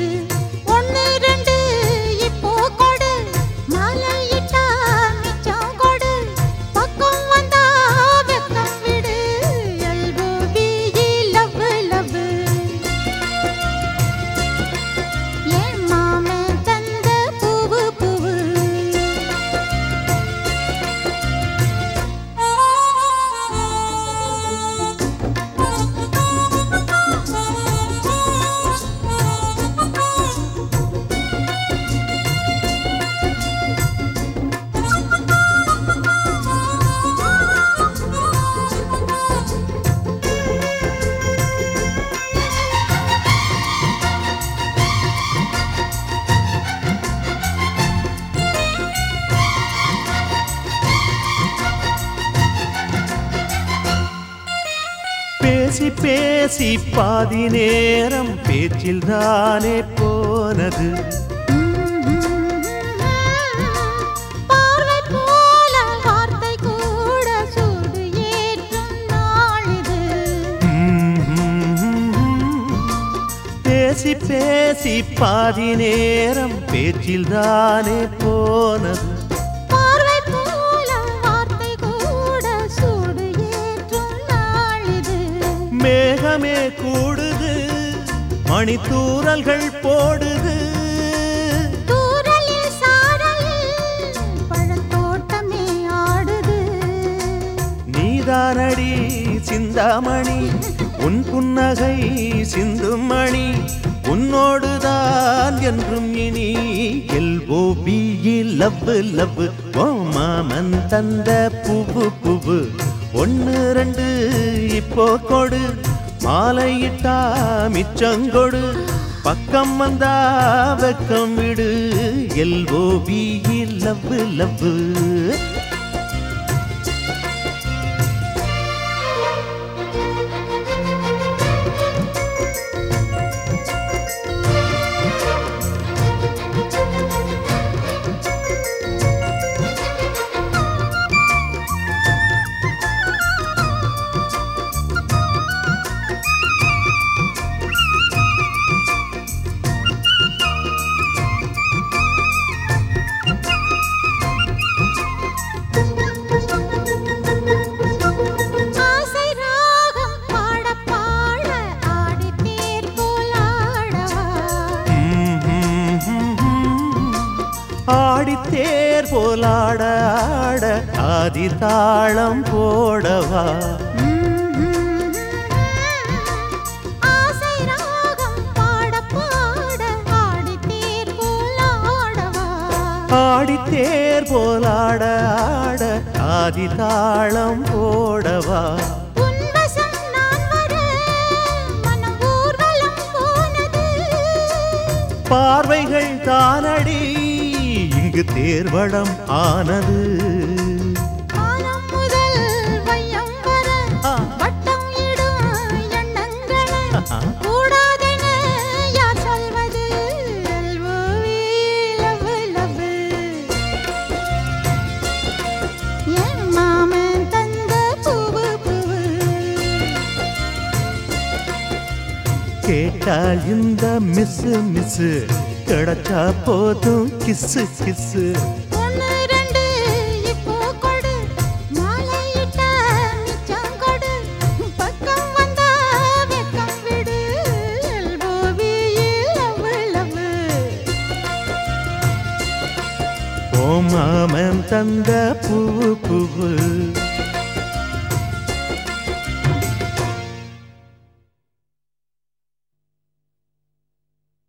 Miss ஒன்னு ரெண்டு இப்போ கொடு மலையிட்டா மிச்சம் கொடு பக்கம் வந்தா வெக்கம் விடு எல்போபி லவ் லவ் என் மாமன் தந்த பூவு பூவு பேசி பேசி பாதி நேரம் பேச்சில் தானே போனது பார்வை போல வார்த்தை கூட சூடு ஏற்றும் நாளிது பேசி பேசி பாதி நேரம் பேச்சில் தானே போனது பார்வை போல வார்த்தை கூட சூடு ஏற்றும் நாளிது மேகமே கூடுது மணித்தூரல்கள் போடுது தூரலில் சாரலில் பழத்தோட்டமே ஆடுது நீதானடி சிந்தாமணி உன் புன்னகை சிந்தும் மணி உன்னோடுதான் என்றும் இனி எல்ஓபி லவ் லவ் ஓ மாமன் தந்த புவு புவு ஒன்னு ரெண்டு இப்போ கொடு மாலையிட்டா மிச்சங்கொடு பக்கம் வந்தா வெக்கம் விடு எல்ஓபி லவ் லவ் ஆசை ராகம் பாட பாட ஆடி தேர் போல் ஆடவா ஆடித்தேர் போலாட ஆட ஆதி தாளம் போடவா ஆசை ராகம் பாட பாட ஆடி தேர் போல் ஆடவா ஆடித்தேர் போலாட ஆட ஆதி தாளம் போடவா உன் வசம் நான் வர மனம் ஊர்வலம் போனது பார்வைகள் தானடி இங்கு தேர்வடம் ஆனது வானம் முதல் வையம் வர ஆ. வட்டம் இடும் எண்ணங்களை கூடாதென யார் சொல்வது LOV, love, love. என் மாமன் தந்த பூவு பூவு கேட்டால் இந்த மிஸ் மிஸ் கிடைச்சா போதும் கிஸ்ஸு கிஸ்ஸு ஒன்னு ரெண்டு இப்போ கொடு மாலையிட்ட மிச்சம் கொடு பக்கம் வந்தா வெக்கம் விடு LOV, love, love. ஓ மாமன் தந்த பூவு பூவு